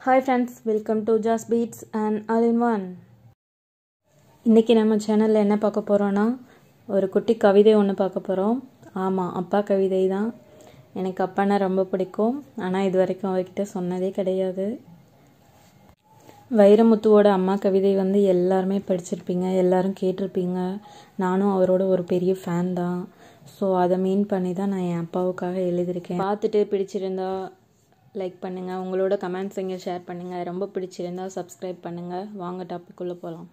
hi friends welcome to jazz beats and all in one இன்றைக்கி நம்ம சேனலில் என்ன பார்க்க போகிறோன்னா ஒரு குட்டி கவிதை ஒன்று பார்க்க போகிறோம் ஆமாம் அப்பா கவிதை தான் எனக்கு அப்பானா ரொம்ப பிடிக்கும் ஆனால் இது வரைக்கும் அவர்கிட்ட சொன்னதே கிடையாது வைரமுத்துவோட அம்மா கவிதை வந்து எல்லாருமே படிச்சிருப்பீங்க எல்லாரும் கேட்டிருப்பீங்க நானும் அவரோட ஒரு பெரிய ஃபேன் தான் ஸோ அதை மீன் பண்ணி தான் நான் என் அப்பாவுக்காக எழுதியிருக்கேன் பார்த்துட்டு பிடிச்சிருந்தா லைக் பண்ணுங்கள் உங்களோட கமெண்ட்ஸ் எங்கே ஷேர் பண்ணுங்கள் ரொம்ப பிடிச்சிருந்தா சப்ஸ்கிரைப் பண்ணுங்கள் வாங்க டாபிக்குள்ளே போகலாம்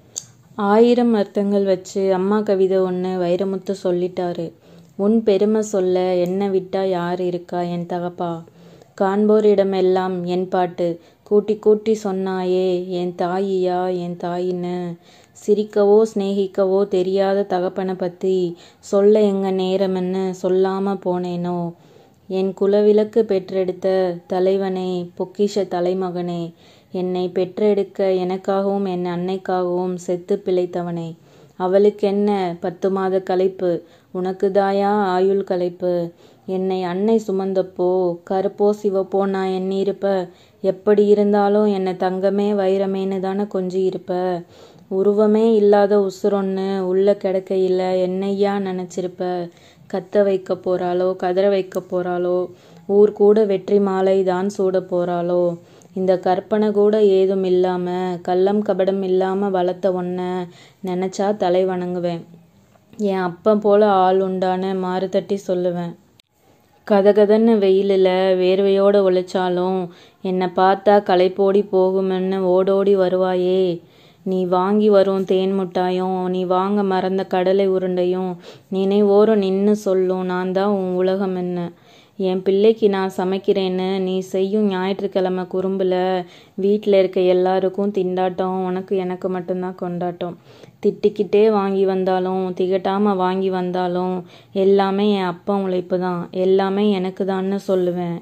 ஆயிரம் அர்த்தங்கள் வச்சு அம்மா கவிதை ஒன்று வைரமுத்து சொல்லிட்டாரு உன் பெருமை சொல்ல என்ன விட்டா யார் இருக்கா என் தகப்பா காண்போரிடமெல்லாம் என் பாட்டு கூட்டி கூட்டி சொன்னாயே என் தாயியா என் தாயின்னு சிரிக்கவோ சிநேகிக்கவோ தெரியாத தகப்பனை பற்றி சொல்ல எங்க நேரம்னு சொல்லாம போனேனோ என் குலவிளக்கு பெற்றெடுத்த தலைவனே பொக்கிஷ தலைமகனே என்னை பெற்றெடுக்க எனக்காகவும் என் அன்னைக்காகவும் செத்து பிழைத்தவனே அவளுக்கென்ன பத்து மாத களைப்பு உனக்குதாயா ஆயுள் களைப்பு என்னை அன்னை சுமந்தப்போ கருப்போ சிவப்போ நான் எண்ணியிருப்ப எப்படி இருந்தாலும் என்னை தங்கமே வைரமேன்னு தானே கொஞ்சி இருப்ப உருவமே இல்லாத உசுரொன்னு உள்ள கிடக்கையில் என்னையா நினச்சிருப்ப கத்த வைக்க போகிறாளோ கதற வைக்க போகிறாளோ ஊர் கூட வெற்றி மாலை தான் சூட போகிறாளோ இந்த கற்பனை கூட ஏதும் இல்லாமல் கள்ளம் கபடம் இல்லாமல் வளர்த்த ஒன்ன நினச்சா தலை வணங்குவேன் என் அப்பன் போல ஆள் உண்டான மாறு தட்டி சொல்லுவேன் கதகதன்னு வெயிலில் வேர்வையோடு உழைச்சாலும் என்னை பார்த்தா களைப்போடி போகுமென்னு ஓடோடி வருவாயே நீ வாங்கி வரும் தேன் முட்டாயும் நீ வாங்க மறந்த கடலை உருண்டையும் நினைவோரம் நின்று சொல்லும் நான் தான் உன் உலகம் என்ன என் பிள்ளைக்கு நான் சமைக்கிறேன்னு நீ செய்யும் ஞாயிற்றுக்கிழமை குறும்பில் வீட்டில் இருக்க எல்லாருக்கும் திண்டாட்டம் உனக்கு எனக்கு மட்டும்தான் கொண்டாட்டம் திட்டிக்கிட்டே வாங்கி வந்தாலும் திகட்டாமல் வாங்கி வந்தாலும் எல்லாமே என் அப்பா உழைப்பு தான் எல்லாமே எனக்கு தான்னு சொல்லுவேன்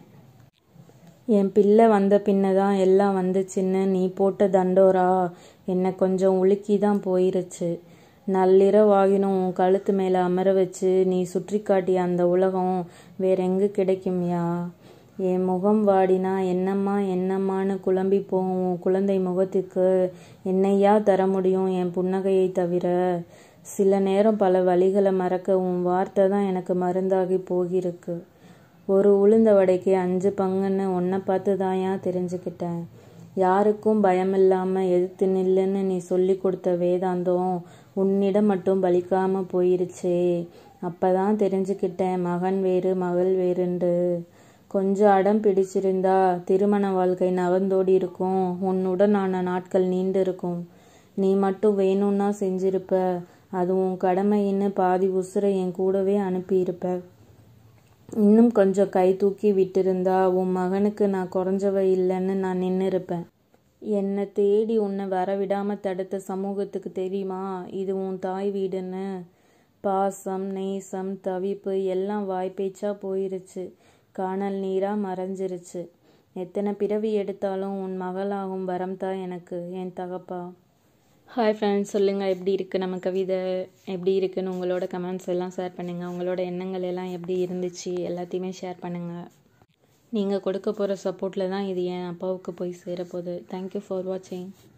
என் பிள்ளை வந்த பின்ன தான் எல்லாம் வந்துச்சுன்னு நீ போட்ட தண்டோரா என்னை கொஞ்சம் உலுக்கி தான் போயிருச்சு நள்ளிரவாகினும் உன் கழுத்து மேலே அமர வச்சு நீ சுற்றி காட்டிய அந்த உலகம் வேற எங்கே கிடைக்கும்யா என் முகம் வாடினா என்னம்மா என்னம்மான்னு குழம்பி போகும் உன் குழந்தை முகத்துக்கு என்னையா தர முடியும் என் புன்னகையை தவிர சில நேரம் பல வழிகளை மறக்க உன் வார்த்தை தான் எனக்கு மருந்தாகி போகிருக்கு ஒரு உளுந்த வடைக்கு அஞ்சு பங்குன்னு உன்னை பார்த்து தான் ஏன் தெரிஞ்சுக்கிட்டேன் யாருக்கும் பயமில்லாமல் எதிர்த்து நில்லுன்னு நீ சொல்லி கொடுத்த வேதாந்தம் உன்னிடம் மட்டும் பலிக்காம போயிருச்சே அப்பதான் தெரிஞ்சுக்கிட்டேன் மகன் வேறு மகள் வேறுண்டு கொஞ்சம் அடம் பிடிச்சிருந்தா திருமண வாழ்க்கை நவந்தோடி இருக்கும் உன்னுடனான நாட்கள் நீண்டு இருக்கும் நீ மட்டும் வேணும்னா செஞ்சிருப்ப அது உன் கடமைன்னு பாதி உசுரை என் கூடவே அனுப்பியிருப்ப இன்னும் கொஞ்சம் கை தூக்கி விட்டிருந்தா உன் மகனுக்கு நான் குறைஞ்சவ இல்லைன்னு நான் நின்று இருப்பேன் என்னை தேடி உன்னை வரவிடாமல் தடுத்த சமூகத்துக்கு தெரியுமா இது உன் தாய் வீடுன்னு பாசம் நேசம் தவிப்பு எல்லாம் வாய்ப்பேச்சா போயிருச்சு காணல் நீராக மறைஞ்சிருச்சு எத்தனை பிறவி எடுத்தாலும் உன் மகளாகும் வரம் தான் எனக்கு என் தகப்பா ஹாய் ஃப்ரெண்ட்ஸ் சொல்லுங்கள் எப்படி இருக்குது நம்ம கவிதை எப்படி இருக்குன்னு உங்களோட கமெண்ட்ஸ் எல்லாம் ஷேர் பண்ணுங்கள் உங்களோட எண்ணங்கள் எல்லாம் எப்படி இருந்துச்சு எல்லாத்தையுமே ஷேர் பண்ணுங்கள் நீங்கள் கொடுக்க போகிற சப்போர்ட்டில் தான் இது என் அப்பாவுக்கு போய் சேரப்போகுது தேங்க்யூ ஃபார் வாட்சிங்